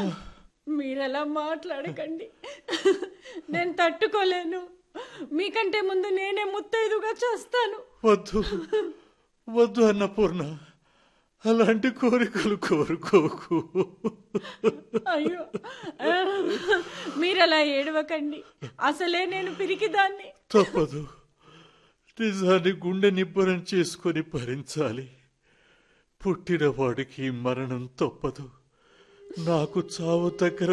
మీరలా మాట్లాడకండి నేను తట్టుకోలేను మీకంటే ముందు నేనే ముత్తైదుగా చేస్తాను వద్దు వద్దు అన్నపూర్ణ అలాంటి కోరికలు కోరుకోకు అయ్యో ఆ, మీరలా ఏడవకండి అసలే నేను పిరికిదాన్ని తప్పదు నిజాన్ని గుండె నిబ్బరం చేసుకొని భరించాలి పుట్టిన వాడికి మరణం తప్పదు నాకు చావు దగ్గర